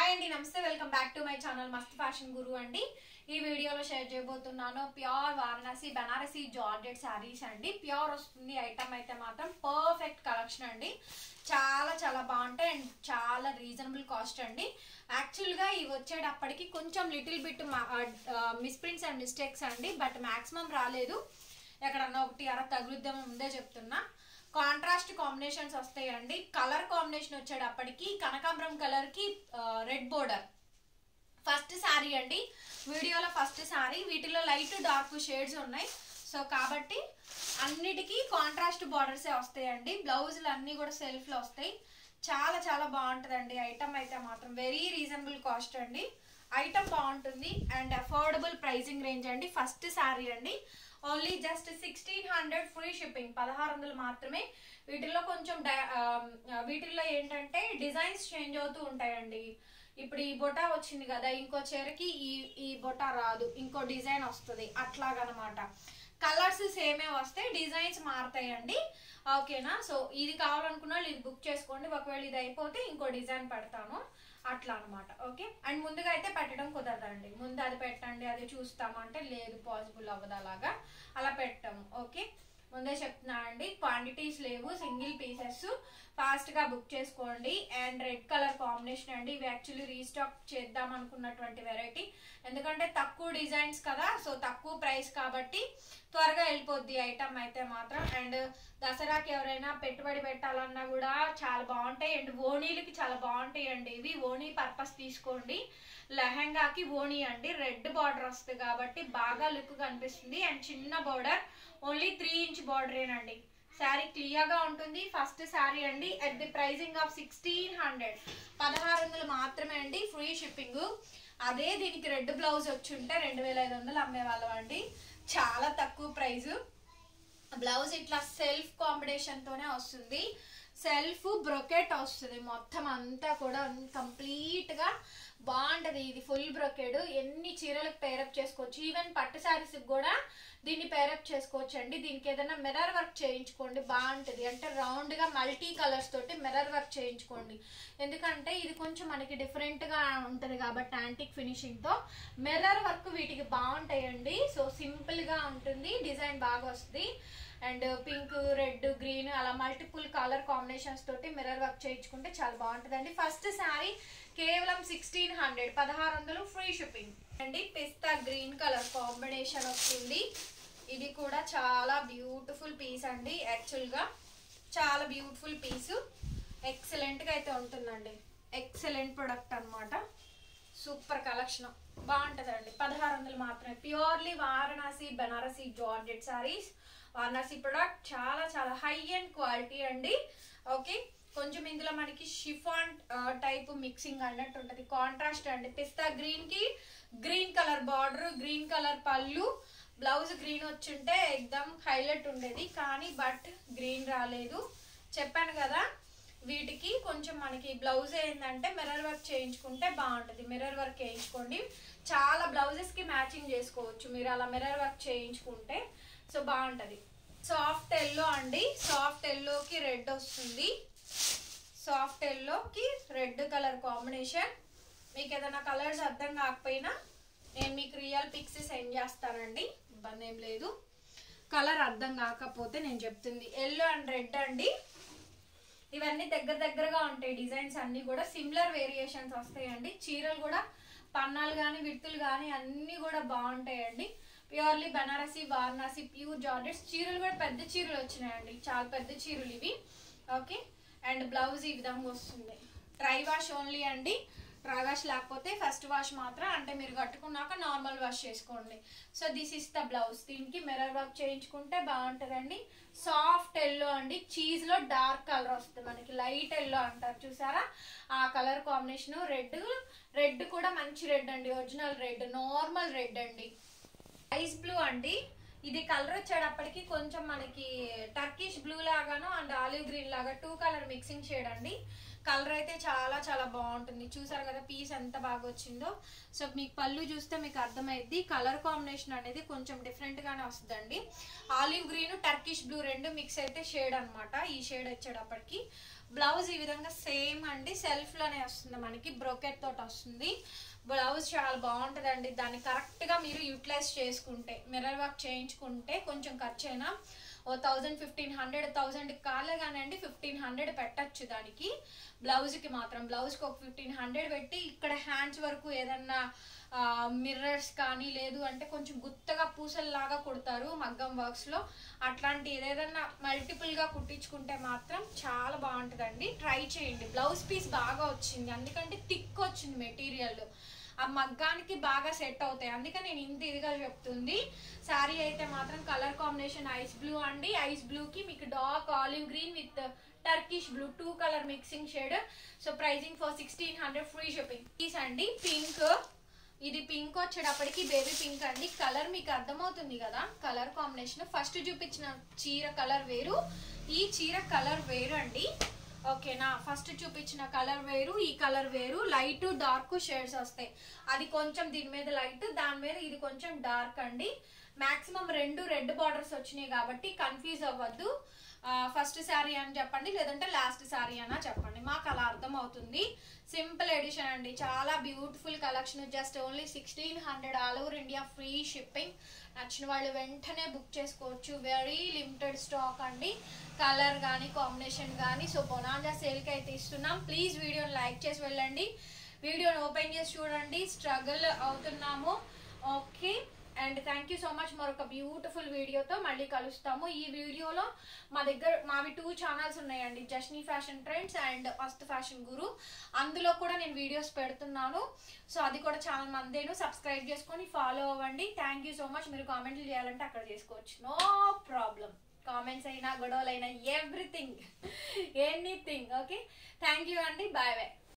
hi అండి నమస్తే welcome back to my channel మస్త్ ఫ్యాషన్ గురు అండి ఈ వీడియోలో షేర్ చేయబోతున్నాను ప్యూర్ వారణాసి బనారసి జార్జెట్ శారీస్ అండి ప్యూర్ వస్తుంది ఐటమ్ అయితే మాత్రం పర్ఫెక్ట్ కలెక్షన్ అండి చాలా చాలా బాగుంటాయి అండ్ చాలా రీజనబుల్ కాస్ట్ అండి యాక్చువల్గా ఇవి వచ్చేటప్పటికి కొంచెం little bit misprints and mistakes అండి బట్ మాక్సిమం రాలేదు ఎక్కడన్నా ఒకటి అర తగులుద్దామో ముందే చెప్తున్నా కాంట్రాస్ట్ కాంబినేషన్స్ వస్తాయండి కలర్ కాంబినేషన్ వచ్చేటప్పటికి కనకాంబరం కలర్ కి రెడ్ బోర్డర్ ఫస్ట్ శారీ అండి వీడియోలో ఫస్ట్ శారీ వీటిలో లైట్ డార్క్ షేడ్స్ ఉన్నాయి సో కాబట్టి అన్నిటికీ కాంట్రాస్ట్ బార్డర్సే వస్తాయండి బ్లౌజులు అన్నీ కూడా సెల్ఫ్లో వస్తాయి చాలా చాలా బాగుంటుందండి ఐటమ్ అయితే మాత్రం వెరీ రీజనబుల్ కాస్ట్ అండి ఐటమ్ బాగుంటుంది అండ్ అఫోర్డబుల్ ప్రైసింగ్ రేంజ్ అండి ఫస్ట్ శారీ అండి only just sixteen hundred free shipping పదహారు వందలు మాత్రమే వీటిల్లో కొంచెం డై- ఆ, వీటిల్లో ఏంటంటే డిజైన్స్ చేంజ్ అవుతూ ఉంటాయండి ఇప్పుడు ఈ బొటా వచ్చింది కదా ఇంకో చీరకి ఈ ఈ బొటా రాదు ఇంకో డిజైన్ వస్తుంది అట్లాగనమాట కలర్స్ సేమే వస్తాయి డిజైన్స్ మారుతాయండి ఓకేనా సో ఇది కావాలనుకున్న వాళ్ళు ఇది బుక్ చేసుకోండి ఒకవేళ ఇది అయిపోతే ఇంకో డిజైన్ పెడతాను అట్లా అనమాట ఓకే అండ్ ముందుగా అయితే పెట్టడం కుదరదండి ముందు అది పెట్టండి అది చూస్తాము అంటే లేదు పాసిబుల్ అవ్వదు అలాగా అలా పెట్టాము ఓకే ముందే చెప్తున్నా అండి క్వాంటిటీస్ లేవు సింగిల్ పీసెస్ ఫాస్ట్ గా బుక్ చేసుకోండి అండ్ రెడ్ కలర్ కాంబినేషన్ అండి ఇవి యాక్చువల్లీ రీస్టాక్ చేద్దాం అనుకున్నటువంటి వెరైటీ ఎందుకంటే తక్కువ డిజైన్స్ కదా సో తక్కువ ప్రైస్ కాబట్టి త్వరగా వెళ్ళిపోద్ది ఐటమ్ అయితే మాత్రం అండ్ దసరాకి ఎవరైనా పెట్టుబడి పెట్టాలన్నా కూడా చాలా బాగుంటాయి అండ్ ఓణీలకి చాలా బాగుంటాయి అండి ఇవి ఓణీ పర్పస్ తీసుకోండి లెహంగాకి ఓణీ అండి రెడ్ బార్డర్ వస్తుంది కాబట్టి బాగా లుక్ కనిపిస్తుంది అండ్ చిన్న బార్డర్ ఓన్లీ త్రీ ఇంచ్ బార్డరేనండి శారీ క్లియర్ గా ఉంటుంది ఫస్ట్ శారీ అండి at the pricing of sixteen hundred పదహారు వందలు మాత్రమే అండి ఫ్రీ షిప్పింగ్ అదే దీనికి రెడ్ బ్లౌజ్ వచ్చి ఉంటే రెండు వేల ఐదు వందలు అమ్మేవాళ్ళం అండి చాలా తక్కువ ప్రైస్ బ్లౌజ్ ఇట్లా సెల్ఫ్ కాంబినేషన్ తోనే వస్తుంది సెల్ఫ్ బ్రొకెట్ వస్తుంది మొత్తం అంతా కూడా కంప్లీట్ గా బాగుంటది ఇది ఫుల్ బ్రొకెడ్ ఎన్ని చీరలకు పేరప్ చేసుకోవచ్చు ఈవెన్ పట్టు శారీస్ కూడా దీన్ని పేరప్ చేసుకోవచ్చు అండి దీనికి ఏదైనా మిర్రర్ వర్క్ చేయించుకోండి బాగుంటది అంటే రౌండ్ గా మల్టీ కలర్స్ తోటి మిర్రర్ వర్క్ చేయించుకోండి ఎందుకంటే ఇది కొంచెం మనకి డిఫరెంట్ గా ఉంటది కాబట్టి యాంటిక్ ఫినిషింగ్ తో మిర్రర్ వర్క్ వీటికి బాగుంటాయండి సో సింపుల్ గా ఉంటుంది డిజైన్ బాగా వస్తుంది అండ్ పింక్ రెడ్ గ్రీన్ అలా మల్టిపుల్ కలర్ కాంబినేషన్స్ తోటి మిర్రర్ వర్క్ చేయించుకుంటే చాలా బాగుంటుందండి ఫస్ట్ శారీ కేవలం సిక్స్టీన్ హండ్రెడ్ పదహారు వందలు ఫ్రీ షిప్పింగ్ అండి పిస్తా గ్రీన్ కలర్ కాంబినేషన్ వస్తుంది ఇది కూడా చాలా బ్యూటిఫుల్ పీస్ అండి యాక్చువల్గా చాలా బ్యూటిఫుల్ పీసు ఎక్సలెంట్గా అయితే ఉంటుందండి ఎక్సలెంట్ ప్రొడక్ట్ అన్నమాట సూపర్ కలెక్షన్ బాగుంటుందండి పదహారు వందలు మాత్రమే purely Varanasi Banarasi georgette sarees Varanasi product చాలా చాలా హై అండ్ క్వాలిటీ అండి ఓకే కొంచెం ఇందులో మనకి షిఫాన్ టైప్ మిక్సింగ్ అన్నట్టు ఉంటుంది కాంట్రాస్ట్ అండి పిస్తా గ్రీన్ కి green colour border green colour పళ్ళు బ్లౌజ్ గ్రీన్ వచ్చుంటే ఎగ్దమ్ హైలైట్ ఉండేది కానీ బట్ గ్రీన్ రాలేదు చెప్పాను కదా వీటికి కొంచెం మనకి బ్లౌజ్ ఏంటంటే మిర్రర్ వర్క్ చేయించుకుంటే బాగుంటుంది మిర్రర్ వర్క్ చేయించుకోండి చాలా బ్లౌజెస్ కి మ్యాచింగ్ చేసుకోవచ్చు మీరు అలా మిర్రర్ వర్క్ చేయించుకుంటే సో బాగుంటది సాఫ్ట్ ఎల్లో అండి సాఫ్ట్ ఎల్లోకి రెడ్ వస్తుంది సాఫ్ట్ ఎల్లోకి రెడ్ కలర్ కాంబినేషన్ మీకు ఏదైనా కలర్స్ అర్థం కాకపోయినా నేను మీకు రియల్ పిక్స్ సెండ్ చేస్తానండి ఇబ్బంది ఏం లేదు కలర్ అర్థం కాకపోతే నేను చెప్తుంది ఎల్లో అండ్ రెడ్ అండి ఇవన్నీ దగ్గర దగ్గరగా ఉంటాయి డిజైన్స్ అన్ని కూడా సిమిలర్ వేరియేషన్స్ వస్తాయండి చీరలు కూడా పన్నాలు కానీ విడుతులు కానీ అన్నీ కూడా బాగుంటాయండి purely Banarasi Varanasi pure georgettes చీరలు కూడా పెద్ద చీరలు వచ్చినాయండి చాలా పెద్ద చీరలు ఇవి ఓకే అండ్ బ్లౌజ్ ఈ విధంగా వస్తుంది డ్రై వాష్ ఓన్లీ అండి డ్రై వాష్ లేకపోతే ఫస్ట్ వాష్ మాత్రం అంటే మీరు కట్టుకున్నాక నార్మల్ వాష్ చేసుకోండి so this is the blouse దీనికి మిర్రర్ వర్క్ చేయించుకుంటే బాగుంటుందండి సాఫ్ట్ ఎల్లో అండి చీజ్ లో డార్క్ కలర్ వస్తుంది మనకి లైట్ ఎల్లో అంటారు చూసారా ఆ కలర్ కాంబినేషన్ రెడ్ రెడ్ కూడా మంచి రెడ్ అండి ఒరిజినల్ రెడ్ నార్మల్ రెడ్ అండి ఐస్ బ్లూ అండి ఇది కలర్ వచ్చేటప్పటికి కొంచెం మనకి టర్కిష్ బ్లూ లాగాను అండ్ ఆలివ్ గ్రీన్ లాగా టూ కలర్ మిక్సింగ్ షేడ్ అండి కలర్ అయితే చాలా చాలా బాగుంటుంది చూసారు కదా పీస్ ఎంత బాగా వచ్చిందో సో మీకు పళ్ళు చూస్తే మీకు అర్థమైద్ది కలర్ కాంబినేషన్ అనేది కొంచెం డిఫరెంట్ గానే వస్తుందండి ఆలివ్ గ్రీన్ టర్కిష్ బ్లూ రెండు మిక్స్ అయితే షేడ్ అన్నమాట ఈ షేడ్ వచ్చేటప్పటికి బ్లౌజ్ ఈ విధంగా సేమ్ అండి సెల్ఫ్ లోనే వస్తుంది మనకి బ్రోకెట్ తోటి వస్తుంది బ్లౌజ్ చాలా బాగుంటుందండి దాన్ని కరెక్ట్ గా మీరు యూటిలైజ్ చేసుకుంటే మిర్రర్ వర్క్ చేయించుకుంటే కొంచెం ఖర్చు అయినా ఓ థౌజండ్ ఫిఫ్టీన్ హండ్రెడ్ థౌజండ్ కాలే కానండి ఫిఫ్టీన్ హండ్రెడ్ పెట్టచ్చు దానికి బ్లౌజ్కి మాత్రం బ్లౌజ్కి ఒక ఫిఫ్టీన్ హండ్రెడ్ పెట్టి ఇక్కడ హ్యాండ్స్ వరకు ఏదన్నా మిర్రర్స్ కానీ లేదు అంటే కొంచెం గుత్తగా పూసల్లాగా కుడతారు మగ్గం వర్క్స్లో అట్లాంటి ఏదైనా మల్టిపుల్గా కుట్టించుకుంటే మాత్రం చాలా బాగుంటుందండి ట్రై చేయండి బ్లౌజ్ పీస్ బాగా వచ్చింది అందుకంటే థిక్ వచ్చింది మెటీరియల్ ఆ మగ్గానికి బాగా సెట్ అవుతాయి అందుకే నేను ఇంత ఇదిగా చెప్తుంది శారీ అయితే మాత్రం కలర్ కాంబినేషన్ ఐస్ బ్లూ అండి ఐస్ బ్లూకి మీకు dark olive green with Turkish blue two colour mixing shade so pricing for sixteen hundred free shipping piece అండి పింక్ ఇది పింక్ వచ్చేటప్పటికి బేబీ పింక్ అండి కలర్ మీకు అర్థమవుతుంది కదా కలర్ కాంబినేషన్ ఫస్ట్ చూపించిన చీర కలర్ వేరు ఈ చీర కలర్ వేరు అండి ఓకేనా ఫస్ట్ చూపించిన కలర్ వేరు ఈ కలర్ వేరు లైట్ డార్క్ షేడ్స్ వస్తాయి అది కొంచెం దీని మీద లైట్ దాని మీద ఇది కొంచెం డార్క్ అండి మాక్సిమం రెండు రెడ్ బార్డర్స్ వచ్చినాయి కాబట్టి కన్ఫ్యూజ్ అవ్వద్దు ఫస్ట్ శారీ అని చెప్పండి లేదంటే లాస్ట్ శారీ అన్నా చెప్పండి మాకు అలా అర్థం అవుతుంది సింపుల్ ఎడిషన్ అండి చాలా beautiful collection just only sixteen hundred all over India free shipping నచ్చిన వాళ్ళు వెంటనే బుక్ చేసుకోవచ్చు వెరీ లిమిటెడ్ స్టాక్ అండి కలర్ కానీ కాంబినేషన్ కానీ సో బొనాంజా సేల్కి అయితే ఇస్తున్నాం ప్లీజ్ వీడియోని లైక్ చేసి వెళ్ళండి వీడియోని ఓపెన్ చేసి చూడండి స్ట్రగుల్ అవుతున్నాము okay and thank you so much మరొక బ్యూటిఫుల్ వీడియోతో మళ్ళీ కలుస్తాము ఈ వీడియోలో మా దగ్గర మావి టూ ఛానల్స్ ఉన్నాయండి జస్నీ ఫ్యాషన్ ట్రెండ్స్ అండ్ మస్త్ ఫ్యాషన్ గురు అందులో కూడా నేను వీడియోస్ పెడుతున్నాను సో అది కూడా చాలా మందేను సబ్స్క్రైబ్ చేసుకొని ఫాలో అవ్వండి థ్యాంక్ యూ సో మచ్ మీరు కామెంట్లు చేయాలంటే అక్కడ చేసుకోవచ్చు నో ప్రాబ్లం కామెంట్స్ అయినా గొడవలైనా everything anything okay thank you అండి బాయ్ బాయ్